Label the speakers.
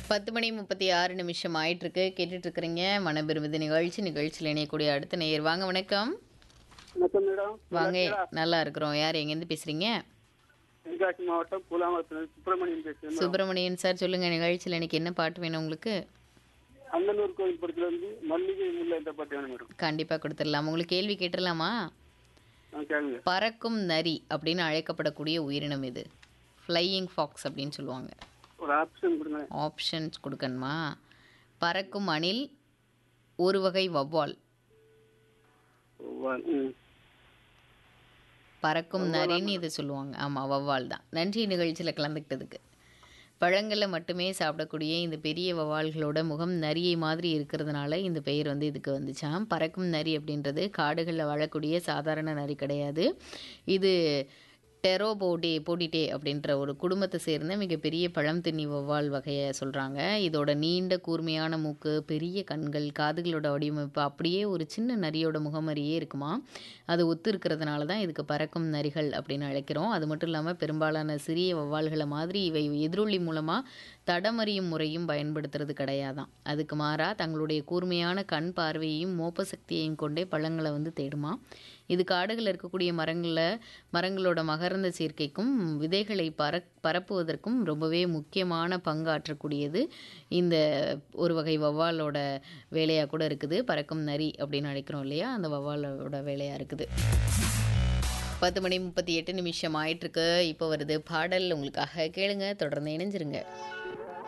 Speaker 1: பத்து மணி முப்பத்தி ஆறு நிமிஷம் ஆயிட்டு இருக்கு கேட்டுட்டு இருக்கிறீங்க மனபெருமிது நிகழ்ச்சி நிகழ்ச்சியில் இணையக்கூடிய அடுத்த நேயர் வாங்க வணக்கம்
Speaker 2: வணக்கம் மேடம்
Speaker 1: வாங்க நல்லா இருக்கிறோம் யார் எங்கேருந்து பேசுறீங்க
Speaker 2: தென்காசி மாவட்டம் பூலாமரத்தில் சுப்பிரமணியன் பேசுகிறேன்
Speaker 1: சுப்பிரமணியன் சார் சொல்லுங்க நிகழ்ச்சியில் இன்னைக்கு என்ன பாட்டு வேணும் உங்களுக்கு
Speaker 2: அங்கனூர் கோயில் படத்துல இருந்து மல்லிகை முல்லை என்ற பாட்டு வேணும் மேடம்
Speaker 1: கண்டிப்பா கொடுத்துடலாம் உங்களுக்கு கேள்வி கேட்டுடலாமா
Speaker 2: நான் கேளுங்க
Speaker 1: பறக்கும் நரி அப்படின்னு அழைக்கப்படக்கூடிய உயிரினம் இது ஃப்ளையிங் ஃபாக்ஸ் அப்படின்னு சொல்லுவாங்க
Speaker 2: ஒரு ஆப்ஷன் கொடுங்க
Speaker 1: ஆப்ஷன்ஸ் கொடுக்கணுமா பறக்கும் அணில் ஒரு வகை வவ்வால்
Speaker 2: வ- ம்.
Speaker 1: பறக்கும் நரின்னு இது சொல்லுவாங்க ஆமாம் வவ்வால் தான் நன்றி நிகழ்ச்சியில் கலந்துக்கிட்டதுக்கு பழங்களில் மட்டுமே சாப்பிடக்கூடிய இந்த பெரிய வவ்வால்களோட முகம் நரியை மாதிரி இருக்கிறதுனால இந்த பெயர் வந்து இதுக்கு வந்துச்சாம் பறக்கும் நரி அப்படின்றது காடுகளில் வாழக்கூடிய சாதாரண நரி கிடையாது இது டெரோபோடே போடிட்டே அப்படின்ற ஒரு குடும்பத்தை சேர்ந்த மிகப்பெரிய பழம் தின்னி வவ்வால் வகையை சொல்கிறாங்க இதோட நீண்ட கூர்மையான மூக்கு பெரிய கண்கள் காதுகளோட வடிவமைப்பு அப்படியே ஒரு சின்ன நரியோட முகமரியே இருக்குமா அது ஒத்து இருக்கிறதுனால தான் இதுக்கு பறக்கும் நரிகள் அப்படின்னு அழைக்கிறோம் அது மட்டும் இல்லாமல் பெரும்பாலான சிறிய வவ்வால்களை மாதிரி இவை எதிரொலி மூலமாக தடமறியும் முறையும் பயன்படுத்துறது கிடையாதாம் அதுக்கு மாறாக தங்களுடைய கூர்மையான கண் பார்வையையும் மோப்ப சக்தியையும் கொண்டே பழங்களை வந்து தேடுமா இது காடுகளில் இருக்கக்கூடிய மரங்களில் மரங்களோட மகரந்த சேர்க்கைக்கும் விதைகளை பற பரப்புவதற்கும் ரொம்பவே முக்கியமான பங்காற்றக்கூடியது இந்த ஒரு வகை வவ்வாலோட வேலையாக கூட இருக்குது பறக்கும் நரி அப்படின்னு அழைக்கிறோம் இல்லையா அந்த வவ்வாலோட வேலையாக இருக்குது பத்து மணி முப்பத்தி எட்டு நிமிஷம் ஆயிட்டிருக்கு இப்போ வருது பாடல் உங்களுக்காக கேளுங்க தொடர்ந்து இணைஞ்சிருங்க